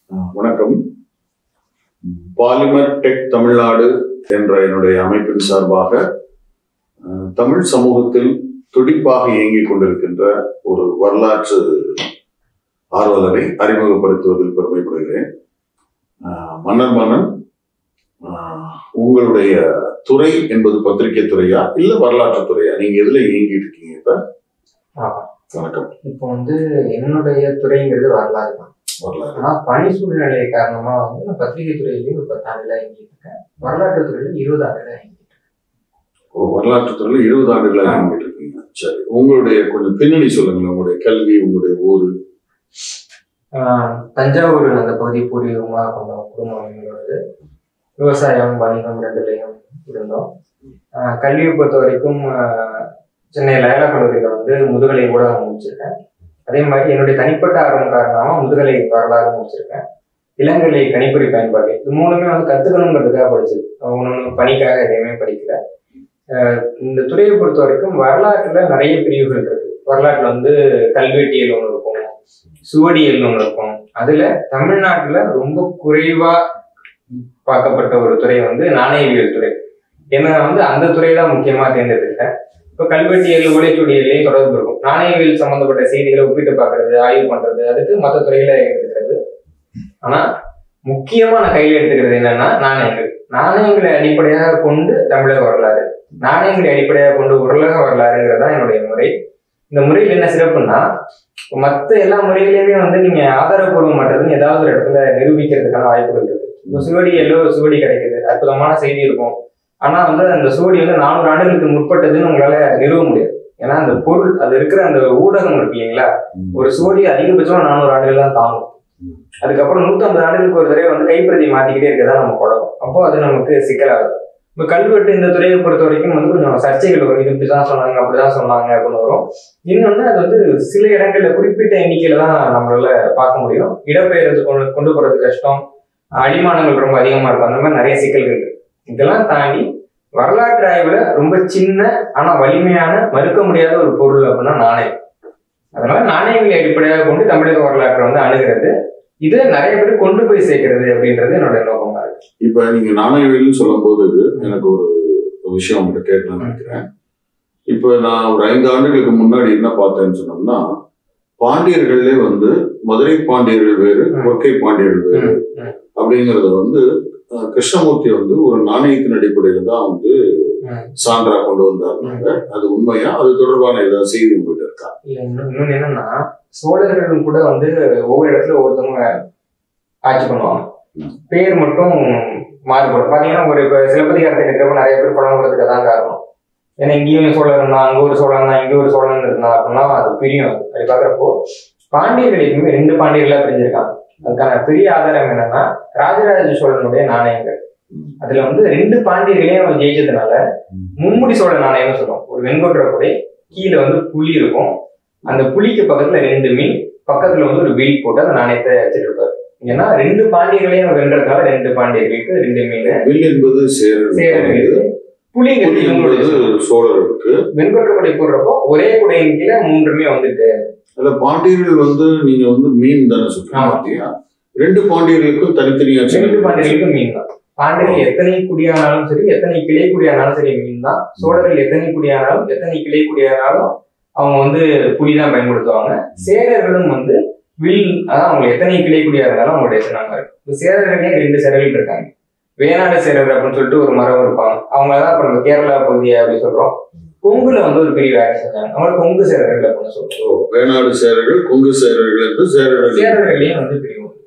அஹ் வணக்கம் polymer tech Tamil Nadu என்ற என்னுடைய அமைப்பின் சார்பாக அஹ், தமிழ் சமூகத்தில் துடிப்பாக இயங்கிக் கொண்டிருக்கின்ற ஒரு வரலாற்று ஆர்வலரை அறிமுகப்படுத்துவதில் பெருமைப்படுகிறேன் அஹ், மன்னர் மன்னன் அஹ், உங்களுடைய துறை என்பது பத்திரிகை துறையா இல்ல வரலாற்று துறையா நீங்க எதுல இயங்கிட்டு இருக்கீங்க இப்ப ஆமா. வணக்கம் இப்போ வந்து என்னுடைய துறைங்கிறது வரலாறு தான் வரலாறு ஆனா பணி சூழ்நிலை காரணமா வந்து நான் பத்திரிகை துறையிலேயும் ஒரு பத்தாண்டுல இயங்கிட்டு இருக்கேன் வரலாற்று துறையில இருபது ஆண்டுல இயங்கிட்டு ஓ, வரலாற்று துறையில இருபது ஆண்டுகளா இயங்கிட்டு இருக்கீங்க சரி உங்களுடைய கொஞ்சம் பின்னணி சொல்லுங்களேன் உங்களுடைய கல்வி உங்களுடைய ஊரு இருக்கேன் ஆஹ் தஞ்சாவூர் அந்த பகுதி பூர்வீகமாக கொண்ட குடும்பம் எங்களோடது விவசாயம் வணிகம் ரெண்டுலையும் இருந்தோம் ஆஹ் கல்வியை பொறுத்த வரைக்கும் ஆஹ் சென்னை லயலா கல்லூரியில் வந்து முதுகலை ஊடகம் முடிச்சிருக்கேன் அதே மாதிரி என்னுடைய தனிப்பட்ட ஆர்வம் காரணமாக முதுகலை வரலாறு முடிச்சிருக்கேன் இளங்கலை கணிப்பொறி பயன்பாடு இது மூணுமே வந்து கத்துக்கணுங்கிறதுக்காக படிச்சது ஒன்று பணிக்காக எதையுமே படிக்கல அஹ் இந்த துறையை பொறுத்த வரைக்கும் வரலாற்றுல நிறைய பிரிவுகள் இருக்கு வரலாற்றுல வந்து கல்வெட்டியல் ஒன்று இருக்கும் சுவடியல் ஒன்று இருக்கும் அதுல தமிழ்நாட்டுல ரொம்ப குறைவா பார்க்கப்பட்ட ஒரு துறை வந்து நாணயவியல் துறை ஏன்னா வந்து அந்த துறையை தான் முக்கியமா தேர்ந்தெடுத்தேன் இப்போ கல்வெட்டியல் ஓலைச்சுவடியிலையும் தொடர்பு இருக்கும் நாணயவியல் சம்பந்தப்பட்ட செய்திகளை ஒப்பிட்டு பார்க்கறது ஆய்வு பண்றது அதுக்கு மற்ற துறையில எடுத்துக்கிறது ஆனா முக்கியமா நான் கையில் எடுத்துக்கிறது என்னன்னா நாணயங்கள் நாணயங்களை அடிப்படையாக கொண்டு தமிழக வரலாறு நாணயங்களை அடிப்படையாக கொண்டு உலக வரலாறுங்கிறது தான் என்னுடைய முறை இந்த முறையில் என்ன சிறப்புன்னா மற்ற எல்லா முறையிலையுமே வந்து நீங்க ஆதாரபூர்வமற்றதுன்னு ஏதாவது ஒரு இடத்துல நிரூபிக்கிறதுக்கான வாய்ப்புகள் இருக்கு இப்போ சுவடியல்லோ சுவடி கிடைக்குது அற்புதமான செய்தி இருக்கும் ஆனா வந்து அந்த சுவடி வந்து நானூறு ஆண்டுகளுக்கு முற்பட்டதுன்னு உங்களால நிறுவ முடியாது ஏன்னா அந்த பொருள் அது இருக்கிற அந்த ஊடகம் இருக்கு இல்லைங்களா ஒரு சுவடி அதிகபட்சமா நானூறு ஆண்டுகள் தான் தாங்கும் அதுக்கப்புறம் நூற்றம்பது ஆண்டுகளுக்கு ஒரு தடவை வந்து கைப்பிரதி மாத்திக்கிட்டே இருக்கதான் நம்ம குழப்பம் அப்போ அது நமக்கு சிக்கலாகுது இப்போ கல்வெட்டு இந்த துறையை பொறுத்த வரைக்கும் வந்து கொஞ்சம் சர்ச்சைகள் வரும் இது இப்படிதான் சொன்னாங்க அப்படிதான் சொன்னாங்க அப்படின்னு வரும் இன்னொன்று அது வந்து சில இடங்கள்ல குறிப்பிட்ட எண்ணிக்கையில தான் நம்மளால பார்க்க முடியும் இடப்பெயர்ந்து கொண்டு கொண்டு போறது கஷ்டம் அடிமானங்கள் ரொம்ப அதிகமா இருக்கும் அந்த மாதிரி நிறைய சிக்கல்கள் இருக்கு இதெல்லாம் தாண்டி வரலாற்று ஆய்வுல ரொம்ப சின்ன ஆனா வலிமையான மறுக்க முடியாத ஒரு பொருள் அப்படின்னா நாணயம் அதனால நாணயங்களை அடிப்படையாக கொண்டு தமிழக வரலாற்றை வந்து அணுகிறது இதை நிறைய பேர் கொண்டு போய் சேர்க்கிறது அப்படின்றது என்னோட நோக்கமா இருக்கு இப்ப நீங்க நாணயவியல்னு சொல்லும் போது எனக்கு ஒரு விஷயம் உங்கள்கிட்ட கேட்கலாம்னு நினைக்கிறேன் இப்ப நான் ஒரு ஐந்து ஆண்டுகளுக்கு முன்னாடி என்ன பார்த்தேன்னு சொன்னோம்னா பாண்டியர்கள்லே வந்து மதுரை பாண்டியர்கள் வேறு ம். கொற்கை பாண்டியர்கள் வேறு ம், ம். அப்படிங்கறத வந்து அஹ், கிருஷ்ணமூர்த்தி வந்து ஒரு நாணயத்தின் அடிப்படையில தான் வந்து ம். சான்றா கொண்டு வந்தாருனாங்க அது உண்மையா அது தொடர்பான ஏதாவது செய்தி உங்ககிட்ட இருக்கா இல்ல இன்னும் இன்னொன்னு என்னன்னா சோழர்களும் கூட வந்து ஒவ்வொரு இடத்துல ஒவ்வொருத்தவங்க ஆட்சி பண்ணுவாங்க ம். பேர் மட்டும் மாறுபடும் பாத்தீங்கன்னா ஒரு இப்ப சிலப்பதிகாரத்தை எடுக்கிறப்ப நிறைய பேர் புலம்புறதுக்கு அதான் காரணம் ஏன்னா இங்கேயும் சோழர் இருந்தா அங்க ஒரு சோழன் தான் இங்க ஒரு சோழன் இருந்தா அப்படின்னா அது பிரியும் அது. அப்படி பாக்குறப்போ பாண்டியர்கள் எப்பவுமே ரெண்டு பாண்டியர்களா பிரிஞ்சிருக்காங்க அதுக்கான பெரிய ஆதாரம் என்னன்னா ராஜராஜ சோழனுடைய நாணயங்கள் அதுல வந்து ரெண்டு பாண்டியர்களையும் அவர் ஜெயிச்சதுனால ம். மும்முடி சோழ நாணயம்னு சொல்லுவோம் ஒரு வெண்கொற்ற குடை கீழே வந்து புலி இருக்கும் அந்த புலிக்கு பக்கத்துல ரெண்டு மீன் பக்கத்துல வந்து ஒரு வில் போட்டு அந்த நாணயத்தை வச்சுட்டு இருப்பாரு ஏன்னா ரெண்டு பாண்டியர்களையும் வென்றதுனால ரெண்டு பாண்டியர்களுக்கு ரெண்டு மீன் வில் என்பது சேரர் சேரர்களுக்கு புலிங்கிறது புலி இவங்களுடைய என்பது சோழருக்கு வெண்கொற்ற குடை போடுறப்போ ஒரே குடையின் கீழே மூன்றுமே வந்துட்டு அதுல பாண்டியர்கள் வந்து நீங்க வந்து மீன் தானே சொல்றீங்க ஆமா. பாத்தியா ரெண்டு பாண்டியர்களுக்கும் தனித்தனியா ரெண்டு சின்ன- பாண்டியர்களுக்கும் மீன் தான் பாண்டியர்கள் எத்தனை குடியானாலும் சரி எத்தனை கிளை குடியானாலும் சரி மீன் தான் சோழர்கள் எத்தனை குடியானாலும் எத்தனை கிளை குடியானாலும் அவங்க வந்து புலி தான் பயன்படுத்துவாங்க சேரர்களும் வந்து வில் அதான் அவங்க எத்தனை கிளை குடியா இருந்தாலும் அவங்களுடைய சின்னங்க இருக்கு இப்போ சேரர்களே ரெண்டு சேரர்கள் இருக்காங்க வேணாடு சேரர் அப்படின்னு சொல்லிட்டு ஒரு மரம் இருப்பாங்க அவங்க தான் இப்போ நம்ம கேரளா பகுதியை அப்படி சொல்றோம் கொங்குல வந்து ஒரு பெரிய வேலை செஞ்சாங்க அவங்க கொங்கு சேரர்கள் அப்படின்னு சொல்றோம் ஓ, வேணாடு சேரர்கள் கொங்கு சேரர்கள் என்று சேரர்கள் சேரர்களையும் வந்து பிரிவு உண்டு.